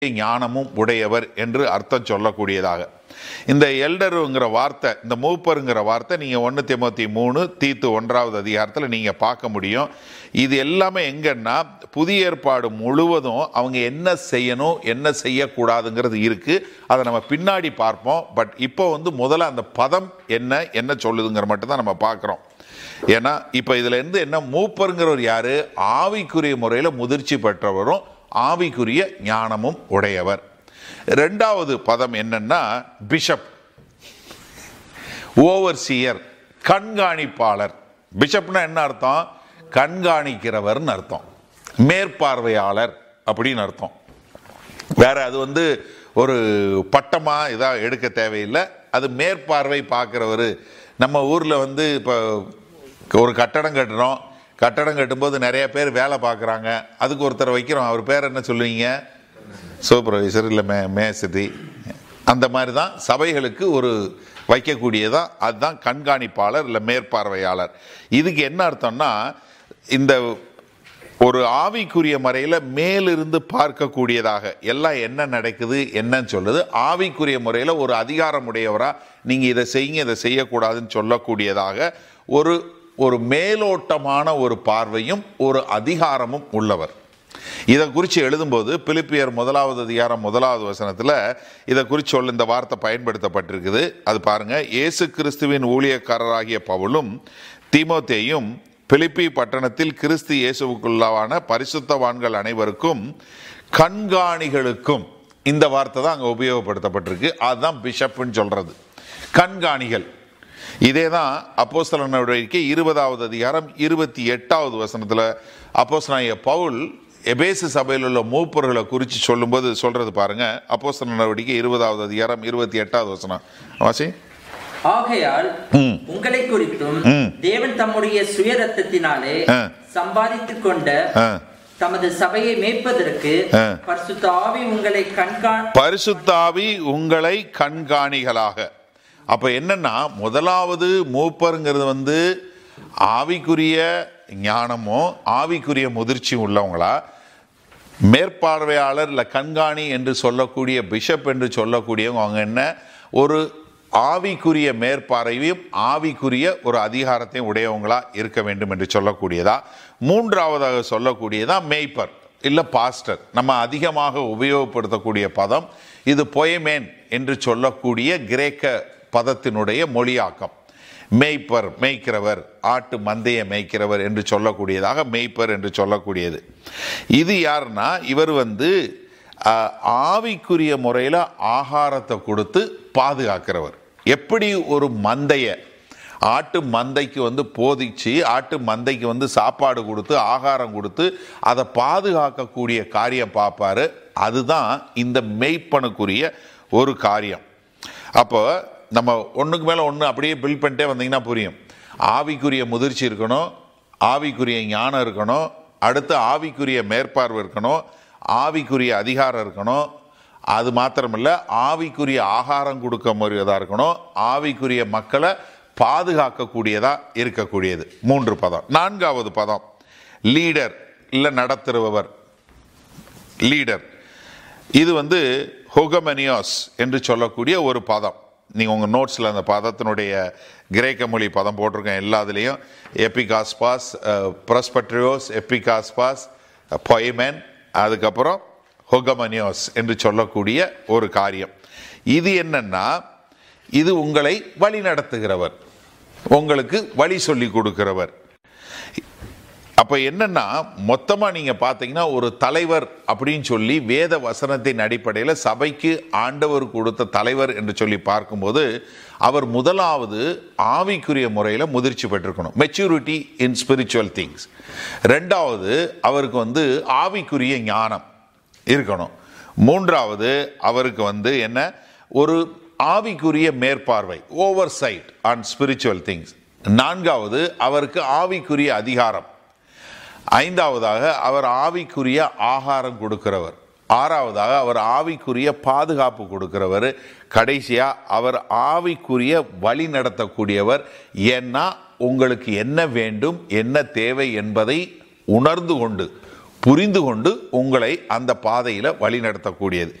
ஞானமும் உடையவர் என்று அர்த்தம் சொல்லக்கூடியதாக இந்த எல்டருங்கிற வார்த்தை இந்த மூப்பருங்கிற வார்த்தை நீங்கள் ஒன்று திமுத்தி மூணு தீத்து ஒன்றாவது அதிகாரத்தில் நீங்கள் பார்க்க முடியும் இது எல்லாமே எங்கன்னா புதிய ஏற்பாடு முழுவதும் அவங்க என்ன செய்யணும் என்ன செய்யக்கூடாதுங்கிறது இருக்குது அதை நம்ம பின்னாடி பார்ப்போம் பட் இப்போ வந்து முதல்ல அந்த பதம் என்ன என்ன சொல்லுதுங்கிற மட்டும் தான் நம்ம பார்க்குறோம் ஏன்னா இப்போ இதுல இருந்து என்ன மூப்பருங்கிறவர் யாரு ஆவிக்குரிய முறையில் முதிர்ச்சி பெற்றவரும் ஆவிக்குரிய ஞானமும் உடையவர் ரெண்டாவது பதம் என்னன்னா பிஷப் ஓவர்சியர் கண்காணிப்பாளர் பிஷப்னா என்ன அர்த்தம் கண்காணிக்கிறவர்னு அர்த்தம் மேற்பார்வையாளர் அப்படின்னு அர்த்தம் வேற அது வந்து ஒரு பட்டமா இதா எடுக்க தேவையில்லை அது மேற்பார்வை பார்க்குறவர் நம்ம ஊரில் வந்து இப்போ ஒரு கட்டடம் கட்டுறோம் கட்டடம் கட்டும்போது நிறைய பேர் வேலை பார்க்குறாங்க அதுக்கு ஒருத்தர் வைக்கிறோம் அவர் பேர் என்ன சொல்லுவீங்க சூப்பர்வைசர் இல்லை மே மேசதி அந்த மாதிரி தான் சபைகளுக்கு ஒரு வைக்கக்கூடியதான் அதுதான் கண்காணிப்பாளர் இல்லை மேற்பார்வையாளர் இதுக்கு என்ன அர்த்தம்னா இந்த ஒரு ஆவிக்குரிய முறையில் மேலிருந்து பார்க்கக்கூடியதாக எல்லாம் என்ன நடக்குது என்னன்னு சொல்லுது ஆவிக்குரிய முறையில் ஒரு அதிகாரம் உடையவராக நீங்கள் இதை செய்யுங்க இதை செய்யக்கூடாதுன்னு சொல்லக்கூடியதாக ஒரு ஒரு மேலோட்டமான ஒரு பார்வையும் ஒரு அதிகாரமும் உள்ளவர் இதை குறித்து எழுதும்போது பிலிப்பியர் முதலாவது அதிகாரம் முதலாவது வசனத்தில் இதை குறித்து சொல்ல இந்த வார்த்தை பயன்படுத்தப்பட்டிருக்குது அது பாருங்க இயேசு கிறிஸ்துவின் ஊழியக்காரராகிய பவுலும் தீமோத்தேயும் பிலிப்பி பட்டணத்தில் கிறிஸ்து இயேசுவுக்குள்ளான பரிசுத்தவான்கள் அனைவருக்கும் கண்காணிகளுக்கும் இந்த வார்த்தை தான் அங்கே உபயோகப்படுத்தப்பட்டிருக்கு அதுதான் பிஷப்னு சொல்றது கண்காணிகள் இதே தான் அப்போஸ்தல நடவடிக்கை இருபதாவது அதிகாரம் இருபத்தி எட்டாவது வசனத்தில் அப்போஸ்தலனாகிய பவுல் எபேசு சபையில் உள்ள மூப்பர்களை குறித்து சொல்லும்போது சொல்றது பாருங்க அப்போஸ்தல நடவடிக்கை இருபதாவது அதிகாரம் இருபத்தி எட்டாவது வசனம் வாசி ஆகையால் உங்களை குறித்தும் தேவன் தம்முடைய சுய ரத்தத்தினாலே ஆ. சம்பாதித்துக் கொண்ட ஆ. தமது சபையை மேய்ப்பதற்கு ஆ. பரிசுத்த ஆவி உங்களை கண்காண் பரிசுத்தாவி உங்களை கண்காணிகளாக அப்ப என்னன்னா முதலாவது மூப்பருங்கிறது வந்து ஆவிக்குரிய ஞானமும் ஆவிக்குரிய முதிர்ச்சியும் உள்ளவங்களா மேற்பார்வையாளர் இல்லை கண்காணி என்று சொல்லக்கூடிய பிஷப் என்று சொல்லக்கூடியவங்க அவங்க என்ன ஒரு ஆவிக்குரிய மேற்பார்வையும் ஆவிக்குரிய ஒரு அதிகாரத்தையும் உடையவங்களா இருக்க வேண்டும் என்று சொல்லக்கூடியதா மூன்றாவதாக சொல்லக்கூடியதா மேய்ப்பர் இல்லை பாஸ்டர் நம்ம அதிகமாக உபயோகப்படுத்தக்கூடிய பதம் இது பொயமேன் என்று சொல்லக்கூடிய கிரேக்க பதத்தினுடைய மொழியாக்கம் மேய்ப்பர் மேய்க்கிறவர் ஆட்டு மந்தையை மேய்க்கிறவர் என்று சொல்லக்கூடியதாக மேய்ப்பர் என்று சொல்லக்கூடியது இது யாருன்னா இவர் வந்து ஆஹ், ஆவிக்குரிய முறையில் ஆகாரத்தை கொடுத்து பாதுகாக்கிறவர் எப்படி ஒரு மந்தையை ஆட்டு மந்தைக்கு வந்து போதிச்சு ஆட்டு மந்தைக்கு வந்து சாப்பாடு கொடுத்து ஆகாரம் கொடுத்து அதை பாதுகாக்கக்கூடிய காரியம் பார்ப்பாரு அதுதான் இந்த மெய்ப்பனுக்குரிய ஒரு காரியம் அப்போ நம்ம ஒன்றுக்கு மேலே ஒன்று அப்படியே பில்ட் பண்ணிட்டே வந்தீங்கன்னா புரியும் ஆவிக்குரிய முதிர்ச்சி இருக்கணும் ஆவிக்குரிய ஞானம் இருக்கணும் அடுத்து ஆவிக்குரிய மேற்பார்வை இருக்கணும் ஆவிக்குரிய அதிகாரம் இருக்கணும் அது மாத்திரமில்ல ஆவிக்குரிய ஆகாரம் கொடுக்க முடியதா இருக்கணும் ஆவிக்குரிய மக்களை பாதுகாக்கக்கூடியதா இருக்கக்கூடியது மூன்று பதம் நான்காவது பதம் லீடர் இல்லை நடத்துறவர் லீடர் இது வந்து ஹொகமெனியாஸ் என்று சொல்லக்கூடிய ஒரு பதம் நீங்கள் உங்கள் நோட்ஸில் அந்த பதத்தினுடைய கிரேக்க மொழி பதம் போட்டிருக்கேன் எல்லாத்துலேயும் எப்பிகாஸ்பாஸ் ப்ரஸ்பட்ரியோஸ் எப்பிகாஸ்பாஸ் பொய்மேன் அதுக்கப்புறம் ஹொகமனியோஸ் என்று சொல்லக்கூடிய ஒரு காரியம் இது என்னன்னா இது உங்களை வழி நடத்துகிறவர் உங்களுக்கு வழி சொல்லி கொடுக்கிறவர் அப்ப என்னன்னா மொத்தமா நீங்க பாத்தீங்கன்னா ஒரு தலைவர் அப்படின்னு சொல்லி வேத வசனத்தின் அடிப்படையில் சபைக்கு ஆண்டவர் கொடுத்த தலைவர் என்று சொல்லி பார்க்கும்போது அவர் முதலாவது ஆவிக்குரிய முறையில் முதிர்ச்சி பெற்றிருக்கணும் மெச்சூரிட்டி இன் ஸ்பிரிச்சுவல் திங்ஸ் ரெண்டாவது அவருக்கு வந்து ஆவிக்குரிய ஞானம் இருக்கணும் மூன்றாவது அவருக்கு வந்து என்ன ஒரு ஆவிக்குரிய மேற்பார்வை oversight on spiritual things நான்காவது அவருக்கு ஆவிக்குரிய அதிகாரம் ஐந்தாவதாக அவர் ஆவிக்குரிய ஆகாரம் கொடுக்கிறவர் ஆறாவதாக அவர் ஆவிக்குரிய பாதுகாப்பு கொடுக்கிறவர் கடைசியா அவர் ஆவிக்குரிய வழி நடத்தக்கூடியவர் ஏன்னா உங்களுக்கு என்ன வேண்டும் என்ன தேவை என்பதை உணர்ந்து கொண்டு புரிந்து கொண்டு உங்களை அந்த பாதையில வழி நடத்தக்கூடியது